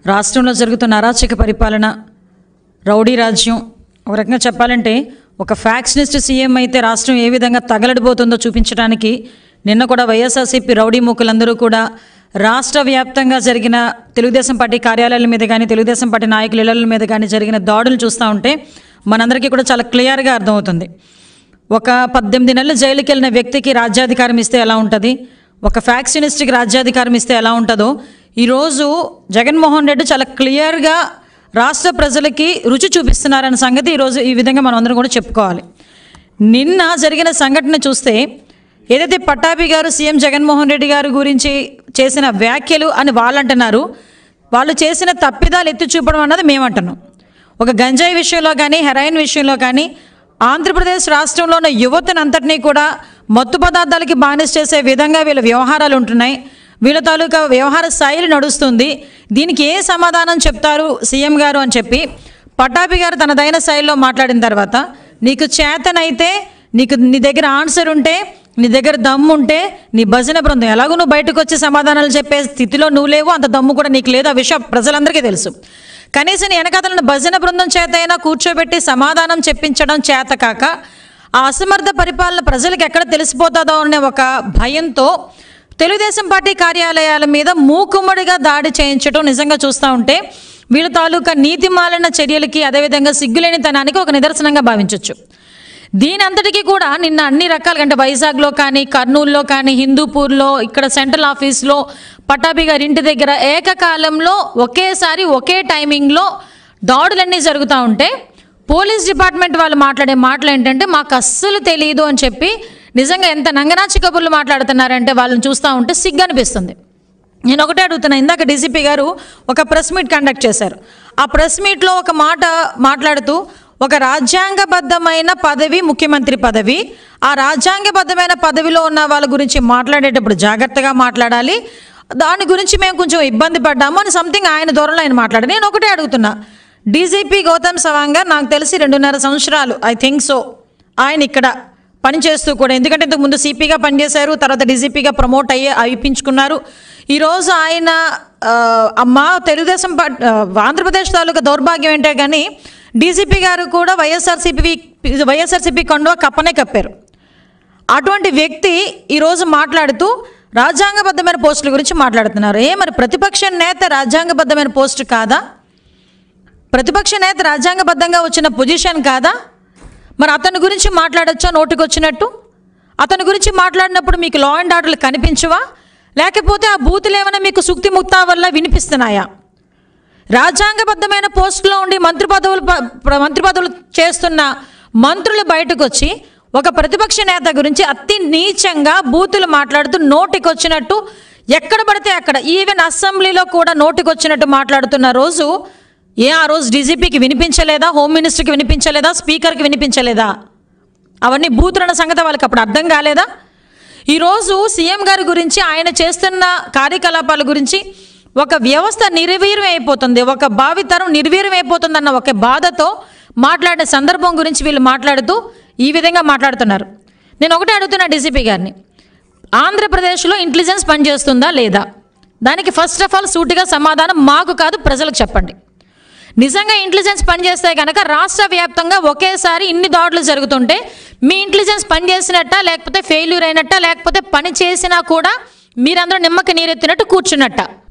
రాష్ట్రంలో జరుగుతున్న అరాచక పరిపాలన రౌడీ రాజ్యం ఒక రకంగా చెప్పాలంటే ఒక ఫ్యాక్షనిస్ట్ సీఎం అయితే రాష్ట్రం ఏ విధంగా తగలడిపోతుందో చూపించడానికి నిన్న కూడా వైఎస్ఆర్సీపీ రౌడీ మూకులందరూ కూడా రాష్ట్ర వ్యాప్తంగా జరిగిన తెలుగుదేశం పార్టీ కార్యాలయాల మీద కానీ తెలుగుదేశం పార్టీ నాయకుల ఇళ్ల మీద కానీ జరిగిన దాడులు చూస్తూ ఉంటే మనందరికీ కూడా చాలా క్లియర్గా అర్థమవుతుంది ఒక పద్దెనిమిది నెలలు జైలుకి వెళ్ళిన వ్యక్తికి రాజ్యాధికారం ఇస్తే ఎలా ఉంటుంది ఒక ఫ్యాక్షనిస్ట్కి రాజ్యాధికారం ఇస్తే ఎలా ఉంటుందో ఈరోజు జగన్మోహన్ రెడ్డి చాలా క్లియర్గా రాష్ట్ర ప్రజలకి రుచి చూపిస్తున్నారన్న సంగతి ఈరోజు ఈ విధంగా మనం అందరం కూడా చెప్పుకోవాలి నిన్న జరిగిన సంఘటన చూస్తే ఏదైతే పట్టాభి గారు సీఎం జగన్మోహన్ రెడ్డి గారి గురించి చేసిన వ్యాఖ్యలు అని వాళ్ళు అంటున్నారు వాళ్ళు చేసిన తప్పిదాలు ఎత్తి చూపడం అన్నది మేమంటున్నాం ఒక గంజాయి విషయంలో కానీ హెరాయిన్ విషయంలో కానీ ఆంధ్రప్రదేశ్ రాష్ట్రంలో ఉన్న యువతను అంతటినీ కూడా మత్తు పదార్థాలకి బానిస చేసే విధంగా వీళ్ళ వ్యవహారాలు ఉంటున్నాయి వీళ్ళ తాలూకా వ్యవహార శైలి నడుస్తుంది దీనికి ఏ సమాధానం చెప్తారు సీఎం గారు అని చెప్పి పటాపి గారు తనదైన శైలిలో మాట్లాడిన తర్వాత నీకు చేతనైతే నీకు నీ దగ్గర ఆన్సర్ ఉంటే నీ దగ్గర దమ్ము ఉంటే నీ భజన బృందం ఎలాగో నువ్వు బయటకు వచ్చి సమాధానాలు చెప్పే స్థితిలో నువ్వు లేవు అంత దమ్ము కూడా నీకు లేదు ఆ విషయం ప్రజలందరికీ తెలుసు కనీసం నీ వెనకాతలను భజన బృందం చేత అయినా కూర్చోబెట్టి సమాధానం చెప్పించడం చేత కాక ఆ అసమర్థ పరిపాలన ప్రజలకు ఎక్కడ తెలిసిపోతుందో అనే ఒక భయంతో తెలుగుదేశం పార్టీ కార్యాలయాల మీద మూకుమ్మడిగా దాడి చేయించడం నిజంగా చూస్తూ ఉంటే వీళ్ళ తాలూకా నీతిమాలిన చర్యలకి అదేవిధంగా సిగ్గులేనితనానికి ఒక నిదర్శనంగా భావించవచ్చు దీని అంతటికీ కూడా నిన్న అన్ని రకాలుగా అంటే వైజాగ్లో కానీ కర్నూలులో కానీ హిందూపూర్లో ఇక్కడ సెంట్రల్ ఆఫీస్లో పటాభి గారి ఇంటి దగ్గర ఏకకాలంలో ఒకేసారి ఒకే టైమింగ్లో దాడులన్నీ జరుగుతూ ఉంటే పోలీస్ డిపార్ట్మెంట్ వాళ్ళు మాట్లాడే మాటలు ఏంటంటే మాకు అస్సలు తెలియదు అని చెప్పి నిజంగా ఎంత నంగనాచి కబుర్లు మాట్లాడుతున్నారంటే వాళ్ళని చూస్తూ ఉంటే సిగ్గు అనిపిస్తుంది నేను ఒకటే అడుగుతున్నా ఇందాక డీసీపీ గారు ఒక ప్రెస్ మీట్ కండక్ట్ చేశారు ఆ ప్రెస్ మీట్లో ఒక మాట మాట్లాడుతూ ఒక రాజ్యాంగబద్ధమైన పదవి ముఖ్యమంత్రి పదవి ఆ రాజ్యాంగబద్ధమైన పదవిలో ఉన్న వాళ్ళ గురించి మాట్లాడేటప్పుడు జాగ్రత్తగా మాట్లాడాలి దాని గురించి మేము కొంచెం ఇబ్బంది పడ్డాము అని సంథింగ్ ఆయన ధోరణిలో ఆయన మాట్లాడారు నేను ఒకటే అడుగుతున్నా డీజీపీ గౌతమ్ సవాంగ్ గారు నాకు తెలిసి రెండున్నర సంవత్సరాలు ఐ థింక్ సో ఆయన ఇక్కడ పనిచేస్తూ కూడా ఎందుకంటే ఇంతకు ముందు సిపిగా పనిచేశారు తర్వాత డీజీపీగా ప్రమోట్ అయ్యి అయిపించుకున్నారు ఈరోజు ఆయన ఆ, అమ్మ తెలుగుదేశం పార్టీ ఆ, ఆంధ్రప్రదేశ్ తాలూకా దౌర్భాగ్యం ఏంటే కానీ డీజీపీ గారు కూడా వైఎస్ఆర్సీపీ వైఎస్ఆర్సీపీ కండువా కప్పనే కప్పారు అటువంటి వ్యక్తి ఈరోజు మాట్లాడుతూ రాజ్యాంగబద్ధమైన పోస్టుల గురించి మాట్లాడుతున్నారు ఏ మరి ప్రతిపక్ష నేత రాజ్యాంగబద్ధమైన పోస్టు కాదా ప్రతిపక్ష నేత రాజ్యాంగబద్ధంగా వచ్చిన పొజిషన్ కాదా మరి అతని గురించి మాట్లాడొచ్చా నోటికి వచ్చినట్టు అతని గురించి మాట్లాడినప్పుడు మీకు లా అండ్ ఆర్డర్లు కనిపించవా లేకపోతే ఆ బూతులు ఏమైనా మీకు సుక్తి ముక్తా వల్ల వినిపిస్తున్నాయా రాజ్యాంగబద్ధమైన పోస్టులో ఉండి మంత్రి పదవులు ప- ప్ర- మంత్రి పదవులు చేస్తున్న మంత్రులు బయటకు వచ్చి ఒక ప్రతిపక్ష నేత గురించి అతి నీచంగా బూతులు మాట్లాడుతూ నోటికి వచ్చినట్టు ఎక్కడ పడితే అక్కడ ఈవెన్ అసెంబ్లీలో కూడా నోటికి వచ్చినట్టు మాట్లాడుతున్న రోజు ఏ ఆ రోజు డీజీపీకి వినిపించలేదా హోమ్ మినిస్టర్కి వినిపించలేదా స్పీకర్కి వినిపించలేదా అవన్నీ బూతులన్న సంగతి వాళ్ళకి అప్పుడు అర్థం కాలేదా ఈరోజు సీఎం గారి గురించి ఆయన చేస్తున్న కార్యకలాపాల గురించి ఒక వ్యవస్థ నిర్వీర్యం అయిపోతుంది ఒక భావితరం నిర్వీర్యం అయిపోతుంది అన్న ఒక బాధతో మాట్లాడిన సందర్భం గురించి వీళ్ళు మాట్లాడుతూ ఈ విధంగా మాట్లాడుతున్నారు నేను ఒకటే అడుగుతున్నా డీసీపీ గారిని ఆంధ్రప్రదేశ్లో ఇంటెలిజెన్స్ పనిచేస్తుందా లేదా దానికి ఫస్ట్ ఆఫ్ ఆల్ సూటిగా సమాధానం మాకు కాదు ప్రజలకు చెప్పండి నిజంగా ఇంటెలిజెన్స్ పనిచేస్తే కనుక రాష్ట్ర వ్యాప్తంగా ఒకేసారి ఇన్ని దాడులు జరుగుతుంటే మీ ఇంటెలిజెన్స్ పనిచేసినట్ట లేకపోతే ఫెయిల్యూర్ అయినట్ట లేకపోతే పని చేసినా కూడా మీరందరూ నిమ్మకి నీరెత్తినట్టు కూర్చున్నట్ట